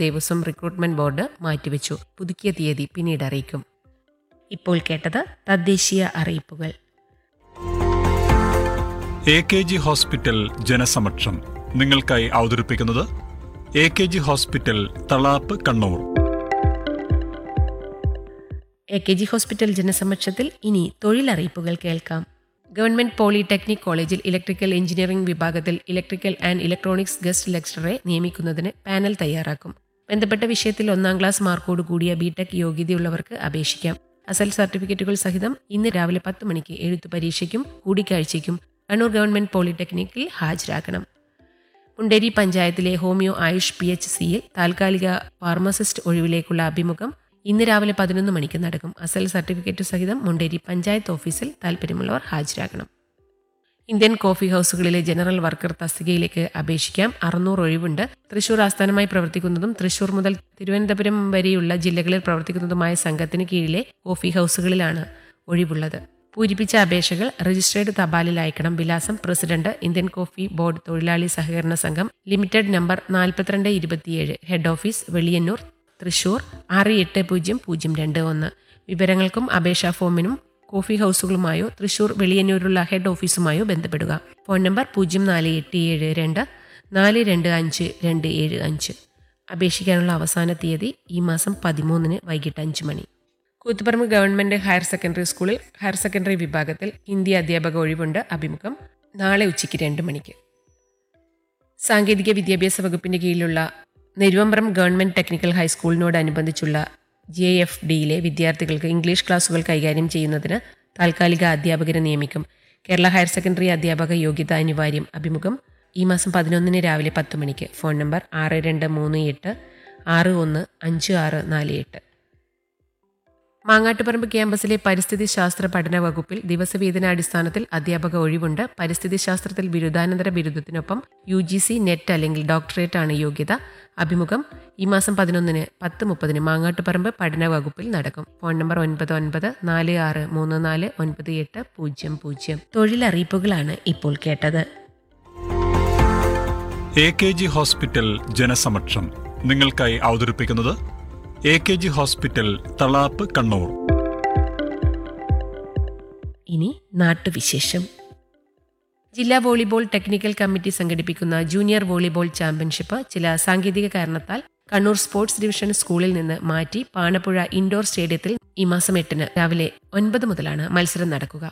Devaswom recruitment board മാറ്റിവെച്ചു പുതുക്കിയ തീയതി പിന്നീട് അറിയിക്കും ഇപ്പോൾ കേട്ടത് തദ്ദേശീയ അറിയിപ്പുകൾ എ കെ ജി ഹോസ്പിറ്റൽ ജനസമക്ഷം നിങ്ങൾക്കായി അവതരിപ്പിക്കുന്നത് A K G hospital Thalap Kannur A K G hospital ജനസമക്ഷത്തിൽ ഇനി തൊഴിലറിയിപ്പുകൾ കേൾക്കാം ഗവൺമെന്റ് പോളിടെക്നിക് കോളേജിൽ ഇലക്ട്രിക്കൽ എഞ്ചിനീയറിംഗ് വിഭാഗത്തിൽ ഇലക്ട്രിക്കൽ ആൻഡ് ഇലക്ട്രോണിക്സ് ഗസ്റ്റ് ലെക്ചററെ നിയമിക്കുന്നതിന് പാനൽ തയ്യാറാക്കും ബന്ധപ്പെട്ട വിഷയത്തിൽ ഒന്നാം ക്ലാസ് മാർക്കോട് കൂടിയ ബിടെക് യോഗ്യതയുള്ളവർക്ക് അപേക്ഷിക്കാം അസൽ സർട്ടിഫിക്കറ്റുകൾ സഹിതം ഇന്ന് രാവിലെ പത്ത് മണിക്ക് എഴുത്തു പരീക്ഷയ്ക്കും കൂടിക്കാഴ്ചയ്ക്കും കണ്ണൂർ ഗവൺമെന്റ് പോളിടെക്നിക്കിൽ ഹാജരാക്കണം മുണ്ടേരി പഞ്ചായത്തിലെ ഹോമിയോ ആയുഷ് പി എച്ച് സിയിൽ താൽക്കാലിക ഫാർമസിസ്റ്റ് ഒഴിവിലേക്കുള്ള അഭിമുഖം ഇന്ന് രാവിലെ പതിനൊന്ന് മണിക്ക് നടക്കും അസൽ സർട്ടിഫിക്കറ്റ് സഹിതം മുണ്ടേരി പഞ്ചായത്ത് ഓഫീസിൽ താൽപ്പര്യമുള്ളവർ ഹാജരാകണം ഇന്ത്യൻ കോഫി ഹൗസുകളിലെ ജനറൽ വർക്കർ തസ്തികയിലേക്ക് അപേക്ഷിക്കാം അറുന്നൂറ് ഒഴിവുണ്ട് തൃശൂർ ആസ്ഥാനമായി പ്രവർത്തിക്കുന്നതും തൃശൂർ മുതൽ തിരുവനന്തപുരം വരെയുള്ള ജില്ലകളിൽ പ്രവർത്തിക്കുന്നതുമായ സംഘത്തിന് കീഴിലെ കോഫി ഹൗസുകളിലാണ് ഒഴിവുള്ളത് പൂരിപ്പിച്ച അപേക്ഷകൾ രജിസ്ട്രേഡ് തപാലിൽ അയക്കണം വിലാസം പ്രസിഡന്റ് ഇന്ത്യൻ കോഫി ബോർഡ് തൊഴിലാളി സഹകരണ സംഘം ലിമിറ്റഡ് നമ്പർ നാൽപ്പത്തിരണ്ട് ഇരുപത്തിയേഴ് ഹെഡ് ഓഫീസ് വെളിയന്നൂർ തൃശൂർ ആറ് എട്ട് പൂജ്യം പൂജ്യം രണ്ട് ഒന്ന് വിവരങ്ങൾക്കും അപേക്ഷാ ഫോമിനും കോഫി ഹൗസുകളുമായോ തൃശൂർ വെളിയന്നൂരുള്ള ഹെഡ് ഓഫീസുമായോ ബന്ധപ്പെടുക ഫോൺ നമ്പർ പൂജ്യം നാല് എട്ട് ഏഴ് രണ്ട് നാല് രണ്ട് അഞ്ച് രണ്ട് ഏഴ് അഞ്ച് അപേക്ഷിക്കാനുള്ള അവസാന തീയതി ഈ മാസം പതിമൂന്നിന് വൈകിട്ട് അഞ്ച് മണി കൂത്തുപറമ്പ് ഗവൺമെന്റ് ഹയർ സെക്കൻഡറി സ്കൂളിൽ ഹയർ സെക്കൻഡറി വിഭാഗത്തിൽ ഹിന്ദി അധ്യാപക ഒഴിവുണ്ട് അഭിമുഖം നാളെ ഉച്ചയ്ക്ക് രണ്ട് മണിക്ക് സാങ്കേതിക വിദ്യാഭ്യാസ വകുപ്പിന്റെ കീഴിലുള്ള നെരുവമ്പ്രം ഗവൺമെന്റ് ടെക്നിക്കൽ ഹൈസ്കൂളിനോടനുബന്ധിച്ചുള്ള ജെ എഫ് ഡിയിലെ വിദ്യാർത്ഥികൾക്ക് ഇംഗ്ലീഷ് ക്ലാസുകൾ കൈകാര്യം ചെയ്യുന്നതിന് താൽക്കാലിക അധ്യാപകരെ നിയമിക്കും കേരള ഹയർ സെക്കൻഡറി അധ്യാപക യോഗ്യത അനിവാര്യം അഭിമുഖം ഈ മാസം പതിനൊന്നിന് രാവിലെ പത്ത് മണിക്ക് ഫോൺ നമ്പർ ആറ് രണ്ട് മൂന്ന് എട്ട് ആറ് ഒന്ന് അഞ്ച് ആറ് നാല് എട്ട് മാങ്ങാട്ടുപറമ്പ് ക്യാമ്പസിലെ പരിസ്ഥിതി ശാസ്ത്ര പഠന വകുപ്പിൽ ദിവസവേതനാടിസ്ഥാനത്തിൽ അധ്യാപക ഒഴിവുണ്ട് പരിസ്ഥിതി ശാസ്ത്രത്തിൽ ബിരുദാനന്തര ബിരുദത്തിനൊപ്പം യു ജി സി നെറ്റ് അല്ലെങ്കിൽ ഡോക്ടറേറ്റ് ആണ് യോഗ്യത അഭിമുഖം ഈ മാസം പതിനൊന്നിന് പത്ത് മുപ്പതിന് മാങ്ങാട്ടുപറമ്പ് പഠന വകുപ്പിൽ നടക്കും ഫോൺ നമ്പർ ഒൻപത് ഒൻപത് നാല് ആറ് മൂന്ന് നാല് ഒൻപത് എട്ട് പൂജ്യം പൂജ്യം തൊഴിലറിയിപ്പുകളാണ് ഇപ്പോൾ കേട്ടത് എ കെ ജി ഹോസ്പിറ്റൽ ജനസമക്ഷം നിങ്ങൾക്കായി അവതരിപ്പിക്കുന്നത് A K G hospital Thalap Kannur ഇനി നാട്ടുവിശേഷം ജില്ലാ വോളിബോൾ ടെക്നിക്കൽ കമ്മിറ്റി സംഘടിപ്പിക്കുന്ന ജൂനിയർ വോളിബോൾ ചാമ്പ്യൻഷിപ്പ് ചില സാങ്കേതിക കാരണത്താൽ കണ്ണൂർ സ്പോർട്സ് ഡിവിഷൻ സ്കൂളിൽ നിന്ന് മാറ്റി പാണപ്പുഴ ഇൻഡോർ സ്റ്റേഡിയത്തിൽ ഈ മാസം എട്ടിന് രാവിലെ ഒൻപത് മുതലാണ് മത്സരം നടക്കുക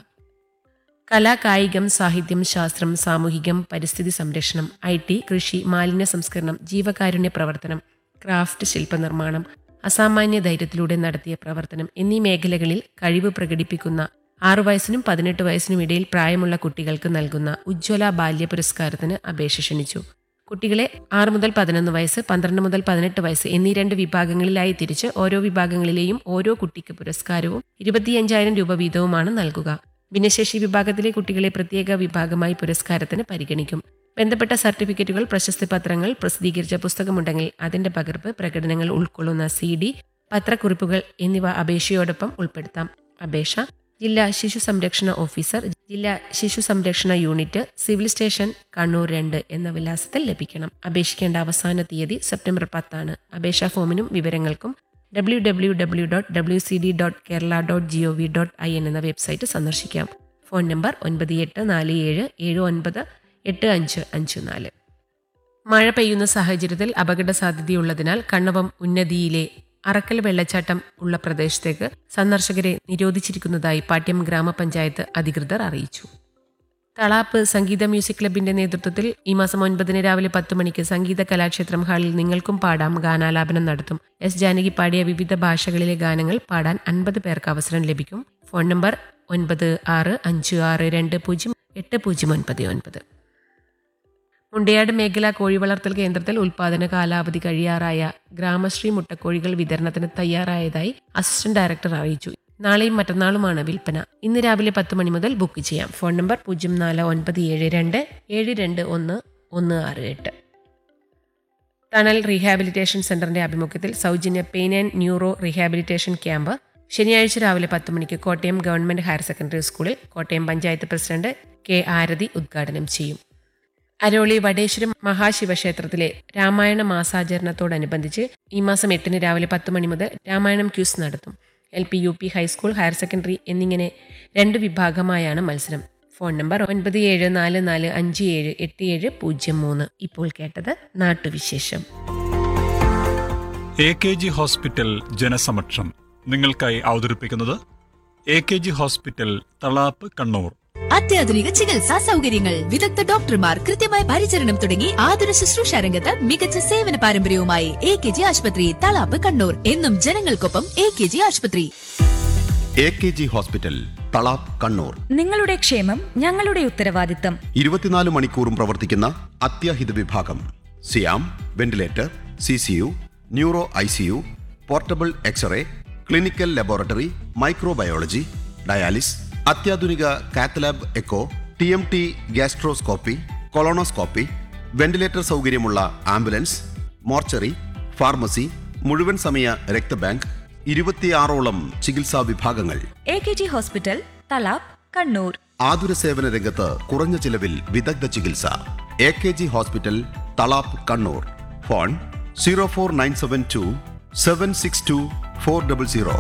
കല കായികം സാഹിത്യം ശാസ്ത്രം സാമൂഹികം പരിസ്ഥിതി സംരക്ഷണം ഐ ടി കൃഷി മാലിന്യ സംസ്കരണം ജീവകാരുണ്യ പ്രവർത്തനം ക്രാഫ്റ്റ് ശില്പനിർമ്മാണം അസാമാന്യ ധൈര്യത്തിലൂടെ നടത്തിയ പ്രവർത്തനം എന്നീ മേഖലകളിൽ കഴിവ് പ്രകടിപ്പിക്കുന്ന ആറു വയസ്സിനും പതിനെട്ട് വയസ്സിനും ഇടയിൽ പ്രായമുള്ള കുട്ടികൾക്ക് നൽകുന്ന ഉജ്ജ്വല ബാല്യ പുരസ്കാരത്തിന് അപേക്ഷ ക്ഷണിച്ചു കുട്ടികളെ ആറ് മുതൽ പതിനൊന്ന് വയസ്സ് പന്ത്രണ്ട് മുതൽ പതിനെട്ട് വയസ്സ് എന്നീ രണ്ട് വിഭാഗങ്ങളിലായി തിരിച്ച് ഓരോ വിഭാഗങ്ങളിലെയും ഓരോ കുട്ടിക്ക് പുരസ്കാരവും ഇരുപത്തിയഞ്ചായിരം രൂപ വീതവുമാണ് നൽകുക ഭിന്നശേഷി വിഭാഗത്തിലെ കുട്ടികളെ പ്രത്യേക വിഭാഗമായി പുരസ്കാരത്തിന് പരിഗണിക്കും ബന്ധപ്പെട്ട സർട്ടിഫിക്കറ്റുകൾ പ്രശസ്തി പത്രങ്ങൾ പ്രസിദ്ധീകരിച്ച പുസ്തകമുണ്ടെങ്കിൽ അതിന്റെ പകർപ്പ് പ്രകടനങ്ങൾ ഉൾക്കൊള്ളുന്ന സി ഡി പത്രക്കുറിപ്പുകൾ എന്നിവ അപേക്ഷയോടൊപ്പം ഉൾപ്പെടുത്താം അപേക്ഷ ജില്ലാ ശിശു സംരക്ഷണ ഓഫീസർ ജില്ലാ ശിശു സംരക്ഷണ യൂണിറ്റ് സിവിൽ സ്റ്റേഷൻ കണ്ണൂർ രണ്ട് എന്ന വിലാസത്തിൽ ലഭിക്കണം അപേക്ഷിക്കേണ്ട അവസാന തീയതി സെപ്റ്റംബർ പത്താണ് അപേക്ഷാ ഫോമിനും വിവരങ്ങൾക്കും W W W dot W C D dot Kerala dot G O V dot I N എന്ന വെബ്സൈറ്റ് സന്ദർശിക്കാം ഫോൺ നമ്പർ ഒൻപത് എട്ട് നാല് ഏഴ് ഏഴ് ഒൻപത് എട്ട് അഞ്ച് അഞ്ച് നാല് മഴ പെയ്യുന്ന സാഹചര്യത്തിൽ അപകട സാധ്യതയുള്ളതിനാൽ കണ്ണവം ഉന്നതിയിലെ അറക്കൽ വെള്ളച്ചാട്ടം ഉള്ള പ്രദേശത്തേക്ക് സന്ദർശകരെ നിരോധിച്ചിരിക്കുന്നതായി പാട്യം ഗ്രാമപഞ്ചായത്ത് അധികൃതർ അറിയിച്ചു തളാപ്പ് സംഗീത മ്യൂസിക് ക്ലബിന്റെ നേതൃത്വത്തിൽ ഈ മാസം ഒൻപതിന് രാവിലെ പത്ത് മണിക്ക് സംഗീത കലാക്ഷേത്രം ഹാളിൽ നിങ്ങൾക്കും പാടാം ഗാനാലാപനം നടത്തും എസ് ജാനകി പാടിയ വിവിധ ഭാഷകളിലെ ഗാനങ്ങൾ പാടാൻ അൻപത് പേർക്ക് അവസരം ലഭിക്കും ഫോൺ നമ്പർ ഒൻപത് ആറ് അഞ്ച് ആറ് രണ്ട് പൂജ്യം എട്ട് പൂജ്യം ഒൻപത് ഒൻപത് മുണ്ടയാട് മേഖല കോഴി വളർത്തൽ കേന്ദ്രത്തിൽ ഉൽപാദന കാലാവധി കഴിയാറായ ഗ്രാമശ്രീ മുട്ടക്കോഴികൾ വിതരണത്തിന് തയ്യാറായതായി അസിസ്റ്റന്റ് ഡയറക്ടർ അറിയിച്ചു നാളെയും മറ്റന്നാളുമാണ് വിൽപ്പന ഇന്ന് രാവിലെ പത്ത് മണി മുതൽ ബുക്ക് ചെയ്യാം ഫോൺ നമ്പർ പൂജ്യം നാല് ഒൻപത് ഏഴ് രണ്ട് ഏഴ് രണ്ട് ഒന്ന് ഒന്ന് ആറ് എട്ട് ടണൽ റീഹാബിലിറ്റേഷൻ സെന്ററിന്റെ ആഭിമുഖ്യത്തിൽ സൗജന്യ pain and neuro rehabilitation camp ശനിയാഴ്ച രാവിലെ പത്ത് മണിക്ക് കോട്ടയം ഗവൺമെന്റ് ഹയർ സെക്കൻഡറി സ്കൂളിൽ കോട്ടയം പഞ്ചായത്ത് പ്രസിഡന്റ് കെ ആരതി ഉദ്ഘാടനം ചെയ്യും അരോളി വടേശ്വരം മഹാശിവക്ഷേത്രത്തിലെ രാമായണ മാസാചരണത്തോടനുബന്ധിച്ച് ഈ മാസം എട്ടിന് രാവിലെ പത്ത് മണി മുതൽ രാമായണം ക്യൂസ് നടത്തും L P U P high school higher secondary എന്നിങ്ങനെ രണ്ട് വിഭാഗമായാണ് മത്സരം ഫോൺ നമ്പർ ഒൻപത് ഏഴ് നാല് നാല് അഞ്ച് ഏഴ് എട്ട് ഏഴ് പൂജ്യം മൂന്ന് ഇപ്പോൾ കേട്ടത് നാട്ടുവിശേഷം എ കെ ജി ഹോസ്പിറ്റൽ ജനസമക്ഷം നിങ്ങൾക്കായി അവതരിപ്പിക്കുന്നത് A K G hospital Thalap Kannur അത്യാധുനിക ചികിത്സാ സൗകര്യങ്ങൾ വിദഗ്ധ ഡോക്ടർമാർ കൃത്യമായ പരിചരണം തുടങ്ങി ആതുര ശുശ്രൂഷ രംഗത്ത് മികച്ച സേവന പാരമ്പര്യവുമായി എ കെ ജി ആശുപത്രി തളാപ്പ് കണ്ണൂർ എന്നും ജനങ്ങൾക്കൊപ്പം എ കെ ജി ആശുപത്രി A K G hospital Thalap Kannur നിങ്ങളുടെ ക്ഷേമം ഞങ്ങളുടെ ഉത്തരവാദിത്തം ഇരുപത്തിനാല് മണിക്കൂറും പ്രവർത്തിക്കുന്ന അത്യാഹിത വിഭാഗം സിയാം ventilator C C U neuro I C U portable x ray clinical laboratory microbiology dialysis അത്യാധുനിക cath lab echo T M T gastroscopy colonoscopy ventilator സൗകര്യമുള്ള ആംബുലൻസ് മോർച്ചറി ഫാർമസി മുഴുവൻ സമയ രക്തബാങ്ക് ഇരുപത്തിയാറോളം ചികിത്സാ വിഭാഗങ്ങൾ A K G hospital Thalap Kannur ആതുര സേവന രംഗത്ത് കുറഞ്ഞ ചിലവിൽ വിദഗ്ധ ചികിത്സ A K G hospital Thalap Kannur phone zero four nine seven two seven six two four double zero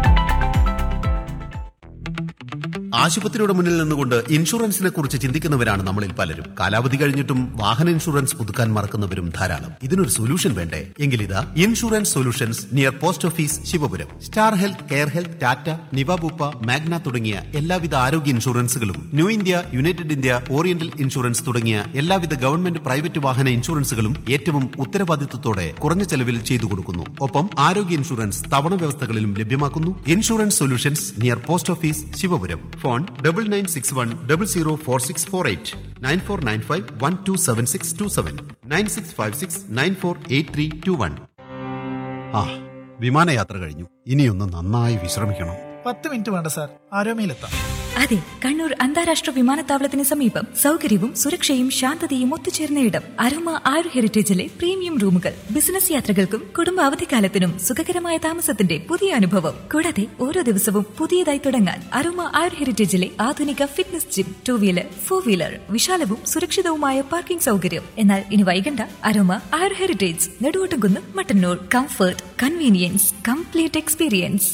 ആശുപത്രിയുടെ മുന്നിൽ നിന്നുകൊണ്ട് ഇൻഷുറൻസിനെ കുറിച്ച് ചിന്തിക്കുന്നവരാണ് നമ്മളിൽ പലരും കാലാവധി കഴിഞ്ഞിട്ടും വാഹന ഇൻഷുറൻസ് പുതുക്കാൻ മറക്കുന്നവരും ധാരാളം ഇതിനൊരു സൊല്യൂഷൻ വേണ്ടേ എങ്കിൽ ഇതാ insurance solutions near post office Sivapuram star health care health Tata Niva Bupa Magna തുടങ്ങിയ എല്ലാവിധ ആരോഗ്യ ഇൻഷുറൻസുകളും new India united India oriental insurance തുടങ്ങിയ എല്ലാവിധ ഗവൺമെന്റ് പ്രൈവറ്റ് വാഹന ഇൻഷുറൻസുകളും ഏറ്റവും ഉത്തരവാദിത്വത്തോടെ കുറഞ്ഞ ചെലവിൽ ചെയ്തു കൊടുക്കുന്നു ഒപ്പം ആരോഗ്യ ഇൻഷുറൻസ് തവണ വ്യവസ്ഥകളിലും ലഭ്യമാക്കുന്നു insurance solutions near post office Sivapuram phone double nine six one double zero four six four eight nine four nine five one two seven six two seven nine six five six nine four eight three two one ആ വിമാനയാത്ര കഴിഞ്ഞു ഇനിയൊന്ന് നന്നായി വിശ്രമിക്കണം പത്ത് minute വേണ്ട sir ആരോമയിലെത്താം അതെ കണ്ണൂർ അന്താരാഷ്ട്ര വിമാനത്താവളത്തിന് സമീപം സൗകര്യവും സുരക്ഷയും ശാന്തതയും ഒത്തുചേർന്ന ഇടം അരോമ ആരു ഹെറിറ്റേജിലെ പ്രീമിയം റൂമുകൾ ബിസിനസ് യാത്രകൾക്കും കുടുംബ അവധിക്കാലത്തിനും സുഖകരമായ താമസത്തിന്റെ പുതിയ അനുഭവം കൂടാതെ ഓരോ ദിവസവും പുതിയതായി തുടങ്ങാൻ അരോമ ആരു ഹെറിറ്റേജിലെ ആധുനിക fitness gym two wheeler four wheeler വിശാലവും സുരക്ഷിതവുമായ പാർക്കിംഗ് സൗകര്യം എന്നാൽ ഇനി വൈകണ്ട അരോമ ആരു heritage Neduvottumkunnu Mattannur comfort convenience complete experience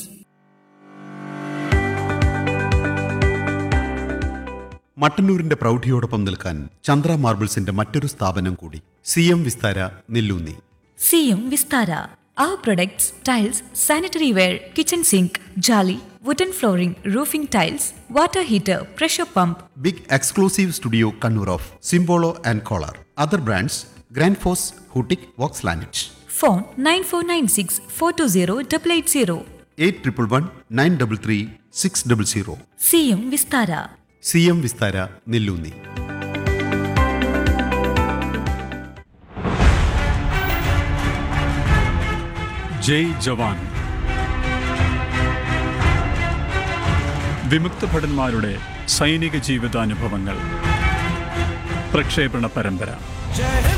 മട്ടന്നൂരിന്റെ പ്രൗഢിയോടൊപ്പം നിൽക്കാൻ ചന്ദ്ര മാർബിൾസിന്റെ മറ്റൊരു സ്ഥാപനം കൂടി സി എം വിസ്താര നെല്ലൂന്നി സിയും Vistara Our products, tiles, sanitary ware, kitchen sink, jolly, wooden flooring, roofing tiles, water heater, pressure pump, big exclusive studio Kannur of Simpolo and Kohler other brands grand ഫോസ് ഹൂട്ടിക് Vox ലാനറ്റ് phone 9496 420 880. Eight triple one nine double three six double zero സിയും Vistara C M Vistara Nellunni Jai Jawan വിമുക്ത ഭടന്മാരുടെ സൈനിക ജീവിതാനുഭവങ്ങൾ പ്രക്ഷേപണ പരമ്പര ജയ